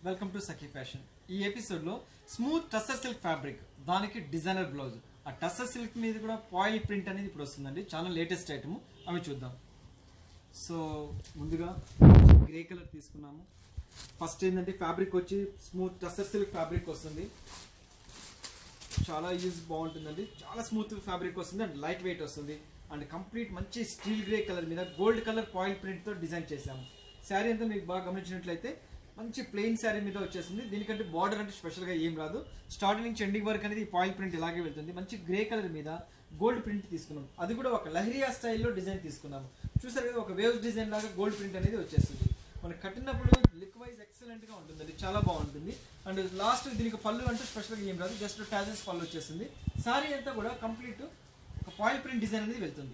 welcome to Sakhi fashion ఈ episode లో smooth tussar silk fabric దానికి డిజైనర్ బ్లౌజ్ ఆ టస్సర్ సిల్క్ మీద కూడా పాయిల్ ప్రింట్ అనేది ఇప్పుడు వస్తుందండి చాలా లేటెస్ట్ ఐటమ్ అవి చూద్దాం సో ముందుగా గ్రే కలర్ తీసుకున్నాము ఫస్ట్ ఏంటంటే ఫ్యాబ్రిక్ వచ్చి స్మూత్ టస్సర్ సిల్క్ ఫ్యాబ్రిక్ వస్తుంది చాలా యూజ్ బాగుంటుందండి చాలా స్మూత్ ఫ్యాబ్రిక్ వస్తుంది అండ్ లైట్ వెయిట్ వస్తుంది అండ్ కంప్లీట్ మంచి స్టీల్ గ్రే కలర్ మీద గోల్డ్ కలర్ పాయిల్ ప్రింట్ తో డిజైన్ చేశాము శారీ అంతా మీకు బాగా గమనించినట్లయితే మంచి ప్లెయిన్ శారీ మీద వచ్చేసింది దీనికంటే బార్డర్ అంటే స్పెషల్ గా ఏం రాదు స్టార్టింగ్ నుంచి ఎండింగ్ వరకు అనేది పాయిల్ ప్రింట్ ఇలాగే వెళ్తుంది మంచి గ్రే కలర్ మీద గోల్డ్ ప్రింట్ తీసుకున్నాం అది కూడా ఒక లహరియా స్టైల్లో డిజైన్ తీసుకున్నాము చూసారు కదా ఒక వేవ్స్ డిజైన్ లాగా గోల్డ్ ప్రింట్ అనేది వచ్చేస్తుంది మనకి కట్టినప్పుడు లుక్ వైజ్ ఎక్సలెంట్ గా ఉంటుంది అది చాలా బాగుంటుంది అండ్ లాస్ట్ దీనికి పళ్ళు అంటే స్పెషల్ గా ఏం రాదు జస్ట్ టాజెస్ పళ్ళు వచ్చేస్తుంది సారీ అంతా కూడా కంప్లీట్ ఒక పాయిల్ ప్రింట్ డిజైన్ అనేది వెళ్తుంది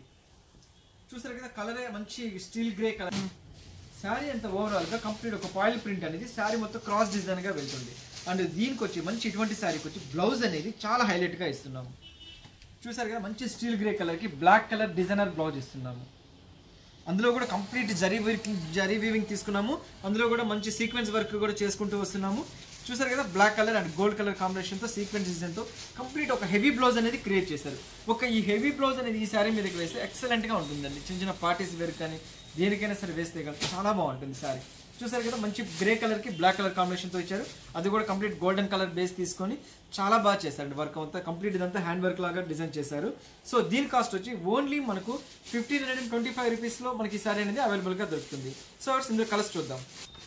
చూసారు కదా కలరే మంచి స్టీల్ గ్రే కలర్ శారీ అంతా ఓవరాల్ గా కంప్లీట్ ఒక పాయిల్ ప్రింట్ అనేది శారీ మొత్తం క్రాస్ డిజైన్ గా వెళ్తుంది అండ్ దీనికి వచ్చి మంచి ఇటువంటి శారీకి వచ్చి బ్లౌజ్ అనేది చాలా హైలైట్ గా ఇస్తున్నాము చూసారు కదా మంచి స్టీల్ గ్రే కలర్ కి బ్లాక్ కలర్ డిజైనర్ బ్లౌజ్ ఇస్తున్నాము అందులో కూడా complete zari working zari weaving తీసుకున్నాము అందులో కూడా మంచి సీక్వెన్స్ వర్క్ కూడా చేసుకుంటూ వస్తున్నాము చూసారు కదా black colour and gold colour combination తో సీక్వెన్స్ డిజైన్ తో కంప్లీట్ ఒక హెవీ బ్లౌజ్ అనేది క్రియేట్ చేశారు ఒక ఈ హెవీ బ్లౌజ్ అనేది ఈ శారీ మీదకి వేస్తే ఎక్సలెంట్ గా ఉంటుందండి చిన్న చిన్న పార్టీస్ వేర్ కానీ దేనికైనా సరే వేస్తే కదా చాలా బాగుంటుంది శారీ చూసారు కదా మంచి గ్రే కలర్ కి బ్లాక్ కలర్ కాంబినేషన్ తో ఇచ్చారు అది కూడా కంప్లీట్ గోల్డెన్ కలర్ బేస్ తీసుకొని చాలా బాగా చేశారు వర్క్ అంతా కంప్లీట్ ఇదంతా హ్యాండ్ వర్క్ లాగా డిజైన్ చేశారు సో దీని కాస్ట్ వచ్చి ఓన్లీ మనకు fifteen hundred and twenty five rupees లో మనకి ఈ సారీ అనేది అవైలబుల్ గా దొరుకుతుంది సో ఇందులో కలర్స్ చూద్దాం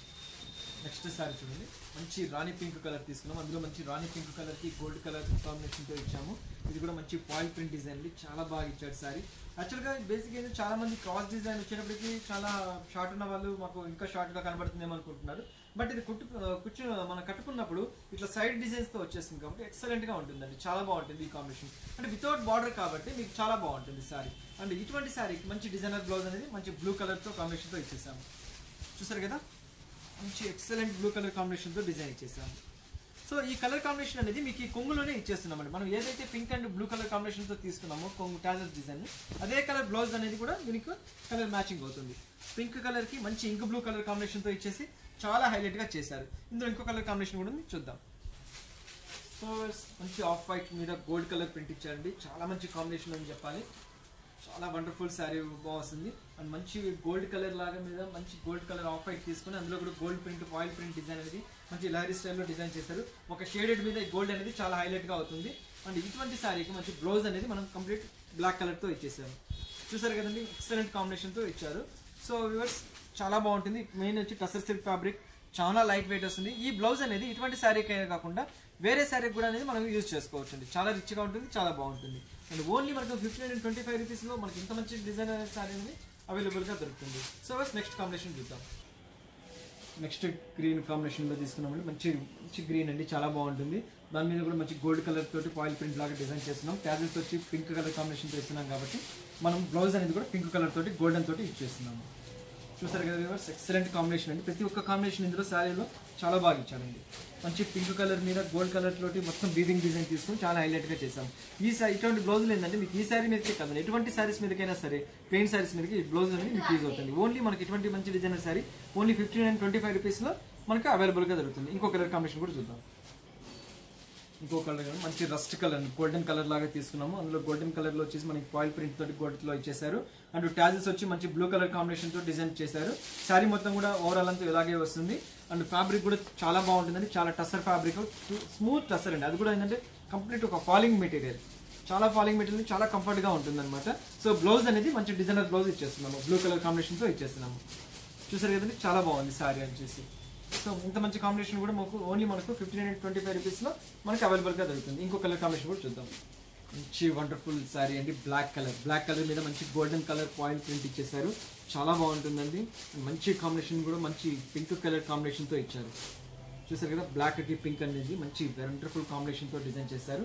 నెక్స్ట్ సారీ చూడండి మంచి రాణి పింక్ కలర్ తీసుకున్నాం అందులో మంచి రాణి పింక్ కలర్ కి గోల్డ్ కలర్ కాంబినేషన్ తో ఇచ్చాము ఇది కూడా మంచి పాయిల్ ప్రింట్ డిజైన్ అండి చాలా బాగా ఇచ్చాడు సారీ యాక్చువల్ గా బేసిక్ ఏంటంటే చాలా మంది క్రాస్ డిజైన్ వచ్చేటప్పటికి చాలా షార్ట్ ఉన్న వాళ్ళు మాకు ఇంకా షార్ట్ గా కనబడుతుందేమో అనుకుంటున్నారు బట్ ఇది కుట్టు కూర్చు మనం కట్టుకున్నప్పుడు ఇట్లా సైడ్ డిజైన్స్ తో వచ్చేస్తుంది కాబట్టి ఎక్సలెంట్ గా ఉంటుందండి చాలా బాగుంటుంది ఈ కాంబినేషన్ అంటే వితౌట్ బార్డర్ కాబట్టి మీకు చాలా బాగుంటుంది సారీ అండ్ ఇటువంటి సారీకి మంచి డిజైనర్ బ్లౌజ్ అనేది మంచి బ్లూ కలర్ తో కాంబినేషన్ తో ఇచ్చేసాము చూసారు కదా మంచి ఎక్సలెంట్ బ్లూ కలర్ కాంబినేషన్ తో డిజైన్ ఇచ్చేసాము సో ఈ కలర్ కాంబినేషన్ అనేది మీకు ఈ కొంగులోనే ఇచ్చేస్తున్నామండి మనం ఏదైతే pink and blue colour combination తో తీసుకున్నామో కొంగు టాజర్ డిజైన్ అదే కలర్ బ్లౌజ్ అనేది కూడా దీనికి కలర్ మ్యాచింగ్ అవుతుంది పింక్ కలర్ కి మంచి ఇంక్ బ్లూ కలర్ కాంబినేషన్ తో ఇచ్చేసి చాలా హైలైట్ గా చేశారు ఇందులో ఇంకో కలర్ కాంబినేషన్ కూడా ఉంది చూద్దాం సో మంచి ఆఫ్ వైట్ మీద గోల్డ్ కలర్ ప్రింట్ ఇచ్చారండి చాలా మంచి కాంబినేషన్ అని చెప్పాలి చాలా వండర్ఫుల్ శారీ బాగుంది అండ్ మంచి గోల్డ్ కలర్ లాగా మీద మంచి గోల్డ్ కలర్ ఆఫ్ వైట్ తీసుకుని అందులో కూడా gold print oil print design అనేది మంచి లహరీ స్టైల్లో డిజైన్ చేశారు ఒక షేడెడ్ మీద గోల్డ్ అనేది చాలా హైలైట్ గా అవుతుంది అండ్ ఇటువంటి శారీకి మంచి బ్లౌజ్ అనేది మనం కంప్లీట్ బ్లాక్ కలర్ తో ఇచ్చేసాము చూసారు కదండి ఎక్సలెంట్ కాంబినేషన్ తో ఇచ్చారు సో వ్యూవర్స్ చాలా బాగుంటుంది మెయిన్ వచ్చి టసర్ సిల్క్ ఫ్యాబ్రిక్ చాలా లైట్ వెయిట్ వస్తుంది ఈ బ్లౌజ్ అనేది ఇటువంటి శారీకే కాకుండా వేరే శారీకి కూడా అనేది మనం యూజ్ చేసుకోవచ్చు అండి చాలా రిచ్గా ఉంటుంది చాలా బాగుంటుంది అండ్ ఓన్లీ మనకు ఫిఫ్టీన్ అండ్ ట్వంటీ ఫైవ్ రూపీస్లో మనకి ఇంత మంచి డిజైన్ శారీ అనేది అవైలబుల్గా దొరుకుతుంది సో నెక్స్ట్ కాంబినేషన్ చూద్దాం నెక్స్ట్ గ్రీన్ కాంబినేషన్లో తీసుకున్నామండి మంచి మంచి గ్రీన్ అండి చాలా బాగుంటుంది దాని మీద కూడా మంచి గోల్డ్ కలర్ తోటి పాయిల్ ప్రింట్ లాగా డిజైన్ చేస్తున్నాం ట్యాజెస్ వచ్చి పింక్ కలర్ కాంబినేషన్ చేస్తున్నాం కాబట్టి మనం బ్లౌజ్ అనేది కూడా పింక్ కలర్ తోటి గోల్డెన్ తోటి ఇచ్చేస్తున్నాము చూసారు కదా వ్యూవర్స్ ఎక్సలెంట్ కాంబినేషన్ అండి ప్రతి ఒక్క కాంబినేషన్ ఇందులో శారీలో చాలా బాగా ఇచ్చారండి మంచి పింక్ కలర్ మీద గోల్డ్ కలర్ తోటి మొత్తం బీవింగ్ డిజైన్ తీసుకొని చాలా హైలైట్ గా చేసాం ఈ సా- ఇటువంటి బ్లౌజులు ఏంటంటే మీకు ఈ శారీ మీదకే కదండి ఎటువంటి శారీస్ మీదకైనా సరే ప్లెయిన్ శారీస్ మీదకి ఈ బ్లౌజ్ అనేది మీకు యూజ్ అవుతుంది ఓన్లీ మనకి ఇటువంటి మంచి designer sari only fifteen and twenty five rupees లో మనకి అవైలబుల్ గా దొరుకుతుంది ఇంకో కలర్ కాంబినేషన్ కూడా చూద్దాం ఇంకో కలర్ కానీ మంచి రస్ట్ కలర్ గోల్డెన్ కలర్ లాగా తీసుకున్నాము అందులో గోల్డెన్ కలర్ లో వచ్చేసి మనకి పాయిల్ ప్రింట్ తోటి గోల్డ్ లో ఇచ్చేసారు అండ్ ట్యాజెస్ వచ్చి మంచి బ్లూ కలర్ కాంబినేషన్ తో డిజైన్ చేశారు శారీ మొత్తం కూడా ఓవరాల్ అంతా ఇలాగే వస్తుంది అండ్ ఫ్యాబ్రిక్ కూడా చాలా బాగుంటుందండి చాలా టసర్ ఫ్యాబ్రిక్ స్మూత్ టసర్ అండి అది కూడా ఏంటంటే కంప్లీట్ ఒక ఫాలింగ్ మెటీరియల్ చాలా ఫాలింగ్ మెటీరియల్ చాలా కంఫర్ట్ గా ఉంటుంది అనమాట సో బ్లౌజ్ అనేది మంచి డిజైనర్ బ్లౌజ్ ఇచ్చేస్తున్నాము బ్లూ కలర్ కాంబినేషన్ తో ఇచ్చేస్తున్నాము చూసారు కదండి చాలా బాగుంది శారీ వచ్చేసి సో ఇంత మంచి కాంబినేషన్ కూడా మాకు ఓన్లీ మనకు ఫిఫ్టీన్ హండ్రెడ్ ట్వంటీ ఫైవ్ రూపీస్లో మనకి అవైలబుల్గా దొరుకుతుంది ఇంకో కలర్ కాంబినేషన్ కూడా చూద్దాం మంచి వండర్ఫుల్ శారీ అండి బ్లాక్ కలర్ బ్లాక్ కలర్ మీద మంచి గోల్డెన్ కలర్ పాయింట్ ప్రింట్ ఇచ్చేసారు చాలా బాగుంటుందండి మంచి కాంబినేషన్ కూడా మంచి పింక్ కలర్ కాంబినేషన్తో ఇచ్చారు చూసారు కదా బ్లాక్కి పింక్ అనేది మంచి వండర్ఫుల్ కాంబినేషన్తో డిజైన్ చేశారు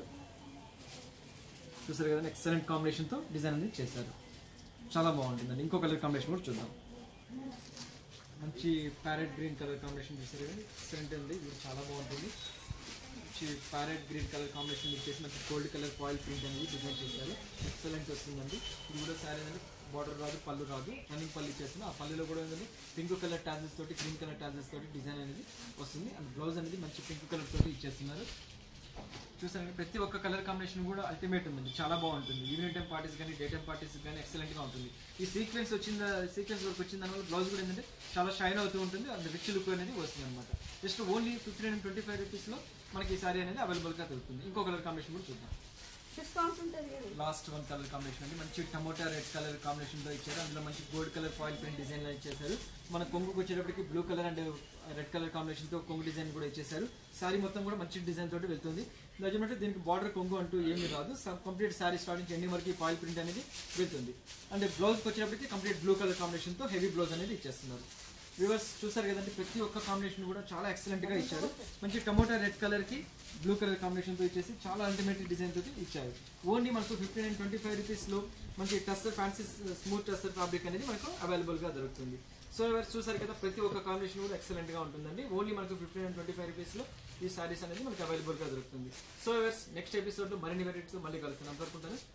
చూసారు కదా ఎక్సలెంట్ కాంబినేషన్తో డిజైన్ అనేది చేశారు చాలా బాగుంటుందండి ఇంకో కలర్ కాంబినేషన్ కూడా చూద్దాం మంచి ప్యారెట్ గ్రీన్ కలర్ కాంబినేషన్ చూసారు కదా ఎక్సలెంట్ అండి ఇది చాలా బాగుంటుంది మంచి ప్యారెట్ గ్రీన్ కలర్ కాంబినేషన్ ఇచ్చేసి మంచి గోల్డ్ కలర్ ఫాయిల్ ప్రింట్ అనేది డిజైన్ చేశారు ఎక్సలెంట్ వస్తుందండి ఇది కూడా శారీ అనేది బార్డర్ రాదు పళ్ళు రాదు రన్నింగ్ పళ్ళు ఇచ్చేస్తుంది ఆ పళ్ళులో కూడా ఏంటంటే పింక్ కలర్ టాజెస్ తోటి గ్రీన్ కలర్ టాజెస్ తోటి డిజైన్ అనేది వస్తుంది అండ్ బ్లౌజ్ అనేది మంచి పింక్ కలర్ తోటి ఇచ్చేస్తున్నారు చూసారండి ప్రతి ఒక్క కలర్ కాంబినేషన్ కూడా అల్టిమేట్ ఉందండి చాలా బాగుంటుంది ఈవినింగ్ టైం పార్టీస్ కానీ డే టైం పార్టీస్ కానీ ఎక్సలెంట్ గా ఉంటుంది ఈ సీక్వెన్స్ వచ్చిన సీక్వెన్స్ వర్క్ వచ్చిన దానివల్ల బ్లౌజ్ కూడా ఏంటంటే చాలా షైన్ అవుతూ ఉంటుంది అండ్ రిచ్ లుక్ అనేది వస్తుంది అనమాట just only fifteen and twenty five rupees లో మనకి ఈ సారీ అనేది అవైలబుల్ గా దొరుకుతుంది ఇంకో కలర్ కాంబినేషన్ కూడా చూద్దాం డిస్కౌంట్ ఉంటుంది కదా లాస్ట్ వన్ కలర్ కాంబినేషన్ అండి మంచి టమోటా రెడ్ కలర్ కాంబినేషన్ తో ఇచ్చారు అందులో మంచి gold colour foil print design లో ఇచ్చేసారు మన కొంగుకు వచ్చేటప్పటికి blue colour and red colour combination తో కొంగు డిజైన్ కూడా ఇచ్చేసారు సారీ మొత్తం కూడా మంచి డిజైన్ తోటి వెళ్తుంది నిజమంటే దీనికి బార్డర్ కొంగు అంటూ ఏమీ రాదు కంప్లీట్ సారీ స్టార్టింగ్ ఎండింగ్ వరకు ఫాయిల్ ప్రింట్ అనేది వెళ్తుంది అండ్ బ్లౌజ్ వచ్చేటప్పటికి కంప్లీట్ బ్లూ కలర్ కాంబినేషన్ తో హెవీ బ్లౌజ్ అనేది ఇచ్చేస్తున్నారు వ్యూవర్స్ చూసారు కదండి ప్రతి ఒక్క కాంబినేషన్ కూడా చాలా ఎక్సలెంట్ గా ఇచ్చారు మంచి టమోటా రెడ్ కలర్ కి బ్లూ కలర్ కాంబినేషన్ తో ఇచ్చేసి చాలా అల్టిమేట్ డిజైన్ తోటి ఇచ్చారు ఓన్లీ మనకు fifteen and twenty five rupees లో మంచి tussar fancy smooth tussar fabric అనేది మనకు అవైలబుల్ గా దొరుకుతుంది సో ఎవరు చూసారు కదా ప్రతి ఒక్క కాంబినేషన్ కూడా ఎక్సలెంట్ గా ఉంటుందండి ఓన్లీ మనకు fifteen and twenty five rupees లో ఈ సారీస్ అనేది మనకు అవైలబుల్ గా దొరుకుతుంది సో ఎవర్స్ నెక్స్ట్ ఎపిసోడ్ లో మరిన్ని వెరైటీస్ మళ్ళీ కలుస్తున్నాం అనుకుంటాను